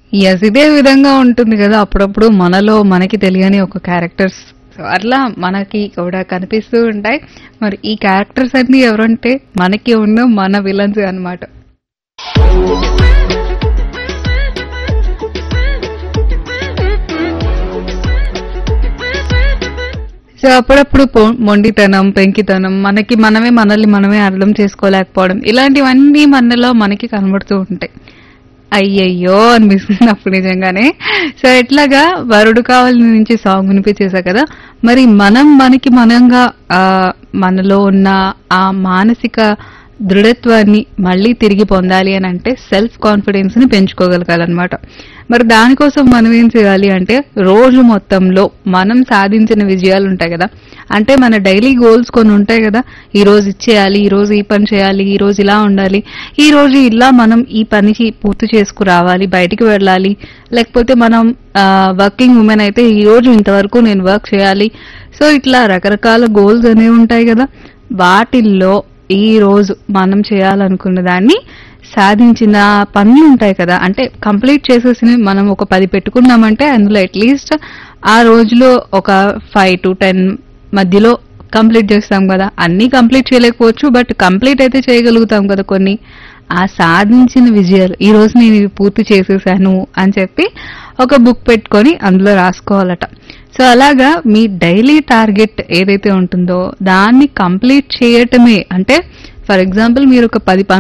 yes ఇదే విధంగా ఉంటుంది కదా అప్పుడప్పుడు మనలో మనకి తెలియని ఒక క్యారెక్టర్స్ సో అట్లా మనకి కూడా కనిపిస్తూ ఉంటాయి మరి ఈ క్యారెక్టర్స్ అన్ని ఎవరంటే మనకి ఉన్న మన విలన్స్ అన్నమాట సో అప్పుడప్పుడు పొ- మొండితనం పెంకితనం మనకి మనమే మనల్ని మనమే అర్థం చేసుకోలేకపోవడం ఇలాంటివన్నీ మనలో మనకి కనబడుతూ ఉంటాయి అయ్యయ్యో అనిపిస్తుంది అప్పుడు నిజంగానే సో ఎట్లాగా వరుడు కావాలి నుంచి సాంగ్ వినిపించేసా కదా మరి మనం మనకి మనంగా ఆ, మనలో ఉన్న ఆ మానసిక దృఢత్వాన్ని మళ్ళీ తిరిగి పొందాలి అని అంటే సెల్ఫ్ కాన్ఫిడెన్స్ ని పెంచుకోగలగాలన్నమాట మరి దానికోసం మనం ఏం చేయాలి అంటే రోజు మొత్తంలో మనం సాధించిన విజయాలు ఉంటాయి కదా అంటే మన డైలీ గోల్స్ కొన్ని ఉంటాయి కదా ఈ రోజు ఇచ్చేయాలి ఈ రోజు ఈ పని చేయాలి ఈ రోజు ఇలా ఉండాలి ఈ రోజు ఇలా మనం ఈ పనికి పూర్తి చేసుకురావాలి బయటికి వెళ్ళాలి లేకపోతే మనం వర్కింగ్ ఉమెన్ అయితే ఈ రోజు ఇంతవరకు నేను వర్క్ చేయాలి సో ఇట్లా రకరకాల గోల్స్ అనేవి ఉంటాయి కదా వాటిల్లో ఈ రోజు మనం చేయాలనుకున్న దాన్ని సాధించిన పనులు ఉంటాయి కదా అంటే కంప్లీట్ చేసేసి మనం ఒక పది పెట్టుకున్నామంటే అందులో అట్లీస్ట్ ఆ రోజులో ఒక ఫైవ్ టు టెన్ మధ్యలో కంప్లీట్ చేస్తాం కదా అన్నీ కంప్లీట్ చేయలేకపోవచ్చు బట్ కంప్లీట్ అయితే చేయగలుగుతాం కదా కొన్ని ఆ సాధించిన విజయాలు ఈ రోజు నేను ఇది పూర్తి చేసేసాను అని చెప్పి ఒక బుక్ పెట్టుకొని అందులో రాసుకోవాలట సో అలాగా మీ డైలీ టార్గెట్ ఏదైతే ఉంటుందో దాన్ని కంప్లీట్ చేయటమే అంటే ఫర్ ఎగ్జాంపుల్ మీరు ఒక పది పనులు